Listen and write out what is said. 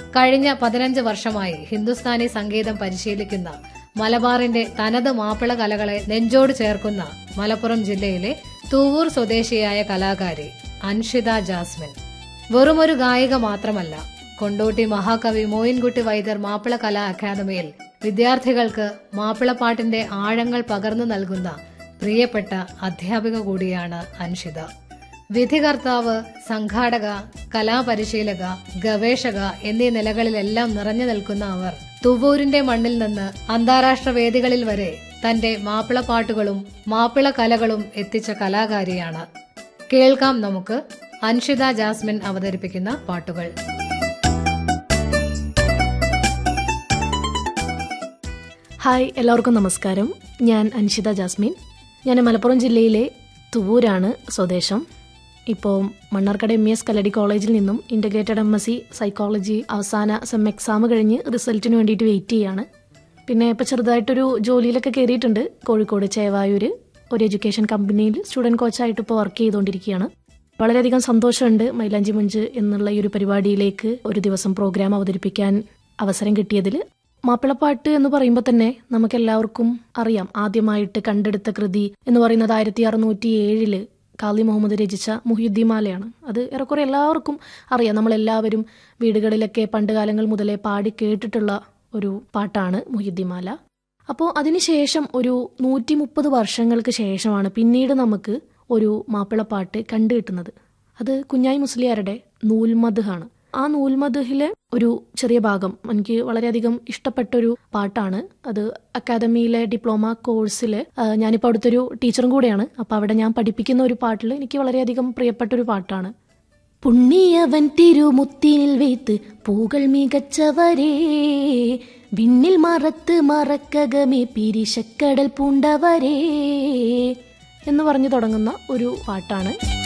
കഴിഞ്ഞ പതിനഞ്ച് വർഷമായി ഹിന്ദുസ്ഥാനി സംഗീതം പരിശീലിക്കുന്ന മലബാറിന്റെ തനത് മാപ്പിള കലകളെ നെഞ്ചോട് ചേർക്കുന്ന മലപ്പുറം ജില്ലയിലെ തൂവൂർ സ്വദേശിയായ കലാകാരി അൻഷിത ജാസ്മിൻ വെറുമൊരു ഗായിക മാത്രമല്ല കൊണ്ടോട്ടി മഹാകവി മോയിൻകുട്ടി വൈദ്യർ മാപ്പിള കലാ അക്കാദമിയിൽ വിദ്യാർത്ഥികൾക്ക് മാപ്പിളപ്പാട്ടിന്റെ ആഴങ്ങൾ പകർന്നു നൽകുന്ന പ്രിയപ്പെട്ട അധ്യാപിക കൂടിയാണ് അൻഷിത വിധികർത്താവ് സംഘാടക കലാപരിശീലക ഗവേഷക എന്നീ നിലകളിലെല്ലാം നിറഞ്ഞു നിൽക്കുന്ന അവർ തുവൂരിന്റെ മണ്ണിൽ നിന്ന് അന്താരാഷ്ട്ര വേദികളിൽ വരെ തന്റെ മാപ്പിളപ്പാട്ടുകളും മാപ്പിള കലകളും എത്തിച്ച കലാകാരിയാണ് കേൾക്കാം നമുക്ക് അൻഷിത ജാസ്മിൻ അവതരിപ്പിക്കുന്ന പാട്ടുകൾ ഹായ് എല്ലാവർക്കും നമസ്കാരം ഞാൻ അൻഷിത ജാസ്മിൻ ഞാൻ മലപ്പുറം ജില്ലയിലെ തുവൂരാണ് സ്വദേശം ഇപ്പോൾ മണ്ണാർക്കട എം എസ് കല്ലടി കോളേജിൽ നിന്നും integrated M S C psychology അവസാന സെം എക്സാം കഴിഞ്ഞ് റിസൾട്ടിന് വേണ്ടിയിട്ട് വെയിറ്റ് ചെയ്യാണ് പിന്നെ ഇപ്പോൾ ചെറുതായിട്ടൊരു ജോലിയിലൊക്കെ കയറിയിട്ടുണ്ട് കോഴിക്കോട് ചേവായൂർ ഒരു എഡ്യൂക്കേഷൻ കമ്പനിയിൽ സ്റ്റുഡൻറ് കോച്ചായിട്ട് ഇപ്പോൾ വർക്ക് ചെയ്തുകൊണ്ടിരിക്കുകയാണ് വളരെയധികം സന്തോഷമുണ്ട് മൈലാഞ്ചി മഞ്ച് എന്നുള്ള ഈ ഒരു പരിപാടിയിലേക്ക് ഒരു ദിവസം പ്രോഗ്രാം അവതരിപ്പിക്കാൻ അവസരം കിട്ടിയതിൽ മാപ്പിളപ്പാട്ട് എന്ന് പറയുമ്പോൾ തന്നെ നമുക്ക് എല്ലാവർക്കും അറിയാം ആദ്യമായിട്ട് കണ്ടെടുത്ത കൃതി എന്ന് പറയുന്നത് ആയിരത്തി അറുന്നൂറ്റി ഏഴില് കാളി മുഹമ്മദ് രചിച്ച മുഹിയുദ്ദീൻ മാലയാണ് അത് ഏറെക്കുറെ എല്ലാവർക്കും അറിയാം നമ്മളെല്ലാവരും വീടുകളിലൊക്കെ പണ്ട് കാലങ്ങൾ മുതലേ പാടി കേട്ടിട്ടുള്ള ഒരു പാട്ടാണ് മുഹിയുദ്ദീൻ മാല അപ്പോൾ അതിനുശേഷം ഒരു നൂറ്റി മുപ്പത് വർഷങ്ങൾക്ക് ശേഷമാണ് പിന്നീട് നമുക്ക് ഒരു മാപ്പിളപ്പാട്ട് കണ്ടുകിട്ടുന്നത് അത് കുഞ്ഞായി മുസ്ലിയാരുടെ നൂൽമദ്ഹാണ് ആ നൂൽമദ്ഹിലെ ഒരു ചെറിയ ഭാഗം എനിക്ക് വളരെയധികം ഇഷ്ടപ്പെട്ടൊരു പാട്ടാണ് അത് അക്കാദമിയിലെ ഡിപ്ലോമ കോഴ്സിൽ ഞാനിപ്പോൾ അവിടുത്തെ ഒരു ടീച്ചറും കൂടെയാണ് അപ്പോൾ അവിടെ ഞാൻ പഠിപ്പിക്കുന്ന ഒരു പാട്ടിൽ എനിക്ക് വളരെയധികം പ്രിയപ്പെട്ടൊരു പാട്ടാണ് പുണ്ണിയവൻ തിരുമുത്തിനിൽ വെയ്ത്ത് പൂകൾ മികച്ചവരേ വിണ്ണിൽ മറത്ത് മറക്കകമേ പിരിശക്കടൽ പൂണ്ടവരേ എന്ന് പറഞ്ഞു തുടങ്ങുന്ന ഒരു പാട്ടാണ്